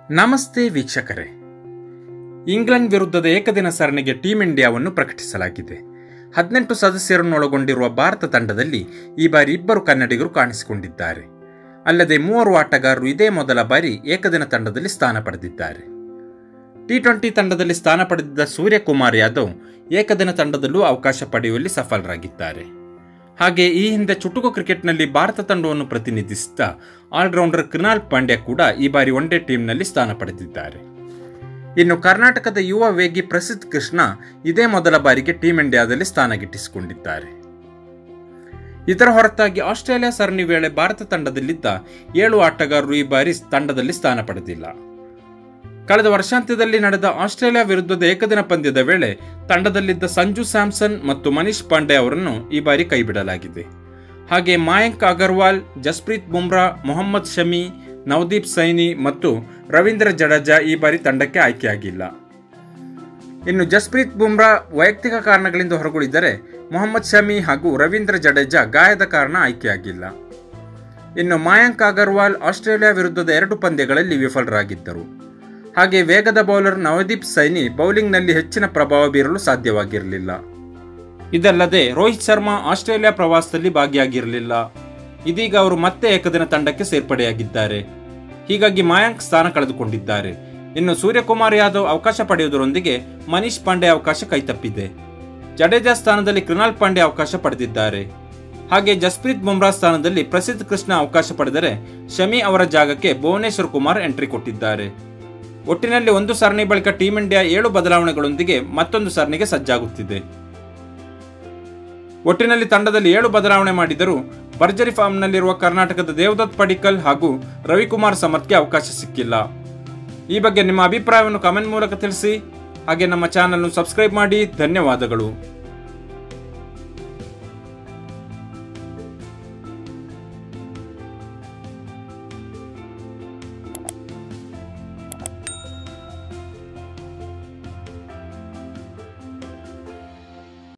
ನಮಸ್ತೆ ವೀಕ್ಷಕರೇ ಇಂಗ್ಲೆಂಡ್ ವಿರುದ್ಧದ ಏಕದಿನ ಸರಣಿಗೆ ಟೀಂ ಇಂಡಿಯಾವನ್ನು ಪ್ರಕಟಿಸಲಾಗಿದೆ ಹದಿನೆಂಟು ಸದಸ್ಯರನ್ನೊಳಗೊಂಡಿರುವ ಭಾರತ ತಂಡದಲ್ಲಿ ಈ ಬಾರಿ ಇಬ್ಬರು ಕನ್ನಡಿಗರು ಕಾಣಿಸಿಕೊಂಡಿದ್ದಾರೆ ಅಲ್ಲದೆ ಮೂವರು ಆಟಗಾರರು ಇದೇ ಮೊದಲ ಬಾರಿ ಏಕದಿನ ತಂಡದಲ್ಲಿ ಸ್ಥಾನ ಪಡೆದಿದ್ದಾರೆ ಟಿ ಟ್ವೆಂಟಿ ತಂಡದಲ್ಲಿ ಸ್ಥಾನ ಪಡೆದಿದ್ದ ಸೂರ್ಯಕುಮಾರ್ ಯಾದವ್ ಏಕದಿನ ತಂಡದಲ್ಲೂ ಅವಕಾಶ ಪಡೆಯುವಲ್ಲಿ ಸಫಲರಾಗಿದ್ದಾರೆ ಹಾಗೆ ಈ ಹಿಂದೆ ಚುಟುಕು ಕ್ರಿಕೆಟ್ನಲ್ಲಿ ಭಾರತ ತಂಡವನ್ನು ಪ್ರತಿನಿಧಿಸಿದ್ದ ಆಲ್ರೌಂಡರ್ ಕೃನಾಲ್ ಪಾಂಡ್ಯ ಕೂಡ ಈ ಬಾರಿ ಒನ್ಡೇ ಟೀಮ್ನಲ್ಲಿ ಸ್ಥಾನ ಪಡೆದಿದ್ದಾರೆ ಇನ್ನು ಕರ್ನಾಟಕದ ಯುವ ವೇಗಿ ಪ್ರಸಿದ್ಧ ಕೃಷ್ಣ ಇದೇ ಮೊದಲ ಬಾರಿಗೆ ಟೀಂ ಇಂಡಿಯಾದಲ್ಲಿ ಸ್ಥಾನ ಗಿಟ್ಟಿಸಿಕೊಂಡಿದ್ದಾರೆ ಇದರ ಹೊರತಾಗಿ ಆಸ್ಟ್ರೇಲಿಯಾ ಸರಣಿ ವೇಳೆ ಭಾರತ ತಂಡದಲ್ಲಿದ್ದ ಏಳು ಆಟಗಾರರು ಈ ಬಾರಿ ತಂಡದಲ್ಲಿ ಸ್ಥಾನ ಪಡೆದಿಲ್ಲ ಕಳೆದ ವರ್ಷಾಂತ್ಯದಲ್ಲಿ ನಡೆದ ಆಸ್ಟ್ರೇಲಿಯಾ ವಿರುದ್ಧದ ಏಕದಿನ ಪಂದ್ಯದ ವೇಳೆ ತಂಡದಲ್ಲಿದ್ದ ಸಂಜು ಸ್ಯಾಮ್ಸನ್ ಮತ್ತು ಮನೀಶ್ ಪಾಂಡೆ ಅವರನ್ನು ಈ ಬಾರಿ ಕೈಬಿಡಲಾಗಿದೆ ಹಾಗೆ ಮಾಯಾಂಕ್ ಅಗರ್ವಾಲ್ ಜಸ್ಪ್ರೀತ್ ಬುಮ್ರಾ ಮೊಹಮ್ಮದ್ ಶಮಿ ನವದೀಪ್ ಸೈನಿ ಮತ್ತು ರವೀಂದ್ರ ಜಡೇಜಾ ಈ ಬಾರಿ ತಂಡಕ್ಕೆ ಆಯ್ಕೆಯಾಗಿಲ್ಲ ಇನ್ನು ಜಸ್ಪ್ರೀತ್ ಬುಮ್ರಾ ವೈಯಕ್ತಿಕ ಕಾರಣಗಳಿಂದ ಹೊರಗುಳಿದರೆ ಮೊಹಮ್ಮದ್ ಶಮಿ ಹಾಗೂ ರವೀಂದ್ರ ಜಡೇಜಾ ಗಾಯದ ಕಾರಣ ಆಯ್ಕೆಯಾಗಿಲ್ಲ ಇನ್ನು ಮಾಯಾಂಕ್ ಅಗರ್ವಾಲ್ ಆಸ್ಟ್ರೇಲಿಯಾ ವಿರುದ್ಧದ ಎರಡು ಪಂದ್ಯಗಳಲ್ಲಿ ವಿಫಲರಾಗಿದ್ದರು ಹಾಗೆ ವೇಗದ ಬೌಲರ್ ನವದೀಪ್ ಸೈನಿ ಬೌಲಿಂಗ್ನಲ್ಲಿ ಹೆಚ್ಚಿನ ಪ್ರಭಾವ ಬೀರಲು ಸಾಧ್ಯವಾಗಿರಲಿಲ್ಲ ಇದಲ್ಲದೆ ರೋಹಿತ್ ಶರ್ಮಾ ಆಸ್ಟ್ರೇಲಿಯಾ ಪ್ರವಾಸದಲ್ಲಿ ಭಾಗಿಯಾಗಿರಲಿಲ್ಲ ಇದೀಗ ಅವರು ಮತ್ತೆ ಏಕದಿನ ತಂಡಕ್ಕೆ ಸೇರ್ಪಡೆಯಾಗಿದ್ದಾರೆ ಹೀಗಾಗಿ ಮಾಯಾಂಕ್ ಸ್ಥಾನ ಕಳೆದುಕೊಂಡಿದ್ದಾರೆ ಇನ್ನು ಸೂರ್ಯಕುಮಾರ್ ಯಾದವ್ ಅವಕಾಶ ಪಡೆಯುವುದರೊಂದಿಗೆ ಮನೀಶ್ ಪಾಂಡೆ ಅವಕಾಶ ಕೈತಪ್ಪಿದೆ ಜಡೇಜಾ ಸ್ಥಾನದಲ್ಲಿ ಕೃಣಾಲ್ ಪಾಂಡೆ ಅವಕಾಶ ಪಡೆದಿದ್ದಾರೆ ಹಾಗೆ ಜಸ್ಪ್ರೀತ್ ಬುಮ್ರಾ ಸ್ಥಾನದಲ್ಲಿ ಪ್ರಸಿದ್ಧ ಕೃಷ್ಣ ಅವಕಾಶ ಪಡೆದರೆ ಶಮಿ ಅವರ ಜಾಗಕ್ಕೆ ಭುವನೇಶ್ವರ್ ಕುಮಾರ್ ಎಂಟ್ರಿ ಕೊಟ್ಟಿದ್ದಾರೆ ಒಟ್ಟಿನಲ್ಲಿ ಒಂದು ಸರಣಿ ಬಳಿಕ ಟೀಂ ಇಂಡಿಯಾ ಏಳು ಬದಲಾವಣೆಗಳೊಂದಿಗೆ ಮತ್ತೊಂದು ಸರಣಿಗೆ ಸಜ್ಜಾಗುತ್ತಿದೆ ಒಟ್ಟಿನಲ್ಲಿ ತಂಡದಲ್ಲಿ ಏಳು ಬದಲಾವಣೆ ಮಾಡಿದರೂ ಭರ್ಜರಿ ಫಾರ್ಮ್ನಲ್ಲಿರುವ ಕರ್ನಾಟಕದ ದೇವದತ್ ಪಡಿಕಲ್ ಹಾಗೂ ರವಿಕುಮಾರ್ ಸಮರ್ಥ್ಗೆ ಅವಕಾಶ ಸಿಕ್ಕಿಲ್ಲ ಈ ಬಗ್ಗೆ ನಿಮ್ಮ ಅಭಿಪ್ರಾಯವನ್ನು ಕಮೆಂಟ್ ಮೂಲಕ ತಿಳಿಸಿ ಹಾಗೆ ನಮ್ಮ ಚಾನಲ್ను ಸಬ್ಸ್ಕ್ರೈಬ್ ಮಾಡಿ ಧನ್ಯವಾದಗಳು